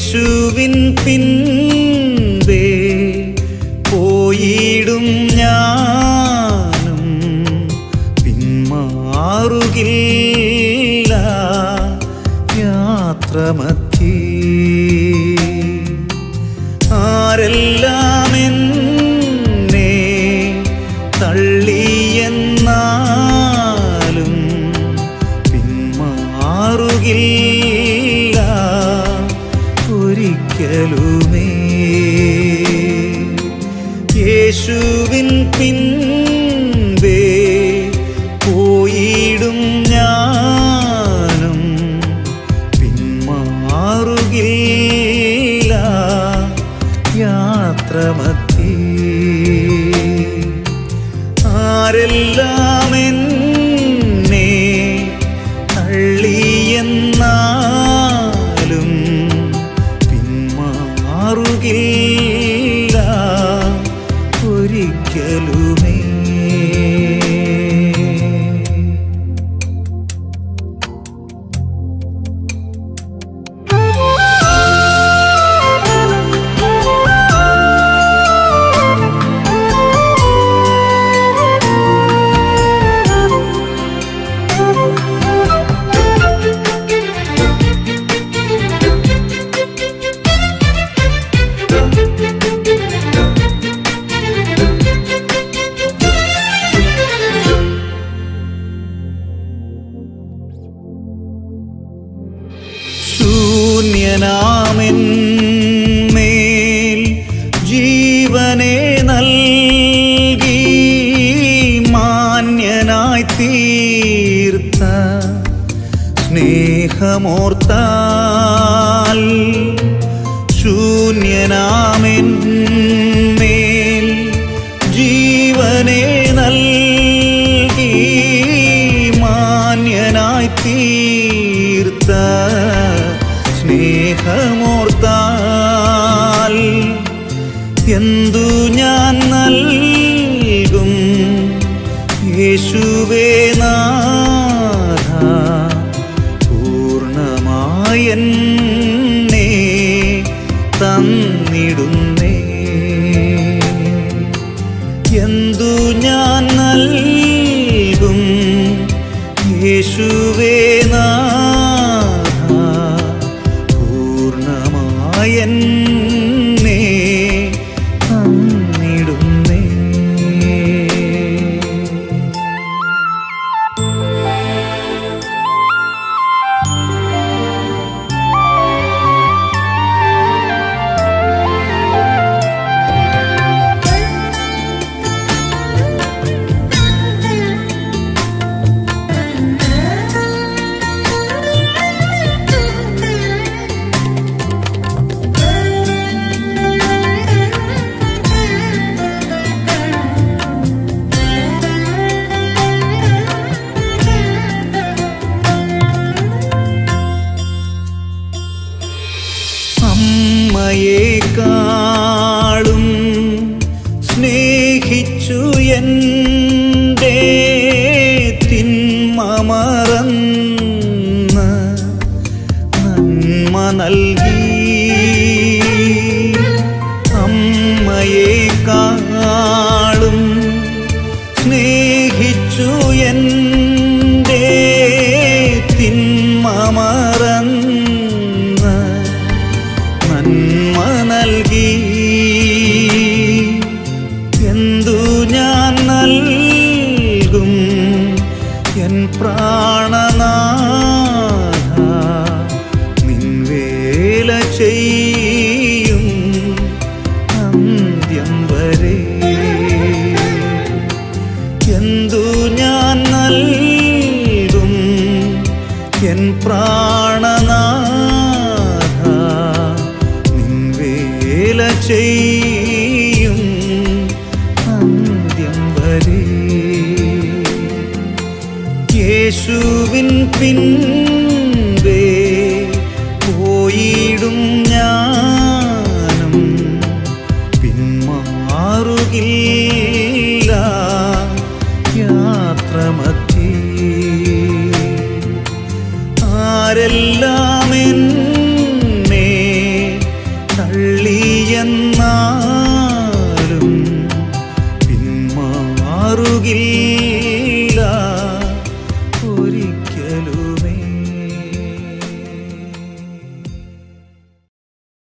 യേശുവിൻ പിൻപേ പോയിടും ഞാനും പിന്മാറുകില്ല യാത്രമധ്യേ ആരെല്ലാം എന്നെ തള്ളിയെന്നാലും പിന്മാറുകില്ല ഒരിക്കലുമേ യേശുവിൻ പിൻപേ പോയിടും ഞാനും പിന്മാറുകില്ല യാത്രമധ്യേ ആരെല്ലാം എന്നെ തള്ളിയെന്നാലും പിന്മാറുകില്ല ഒരിക്കലുമേ ശൂന്യനാമെന്മേൽ ജീവനെ നൽകി മാന്യനായി തീർത്ത സ്നേഹമോർത്താൽ ശൂന്യനാമെന്മേൽ ജീവനെ നൽകി മാന്യനായി തീർത്ത സ്നേഹമോർത്താൽ എന്തു ഞാൻ നൽകും യേശുവേ നാഥ പൂർണ്ണമായെന്നെ തന്നിടുന്നേ എന്തു ഞാൻ നൽകും യേശുവേ നാഥ പൂർണ്ണമായെന്നെ തന്നിടുന്നേ അമ്മയെക്കാളും സ്നേഹിച്ചു എൻ്റെ തിന്മ മറന്ന് നന്മ നൽകി അമ്മയെക്കാളും സ്നേഹിച്ചു എൻ്റെ തിന്മ മറന്ന് നന്മ നൽകി എന്തു ഞാൻ നൽകും എൻ പ്രാണനാഥ നിൻവേല ചെയ്യും അന്ത്യം വരെ എന്തു ഞാൻ നൽകും എൻ പ്രാണനാഥ നിൻവേല ചെയ്യും അന്ത്യം വരെ യേശുവിൻ പിൻപേ പോയിടും ഞാനും പിന്മാറുകില്ല യാത്രമധ്യേ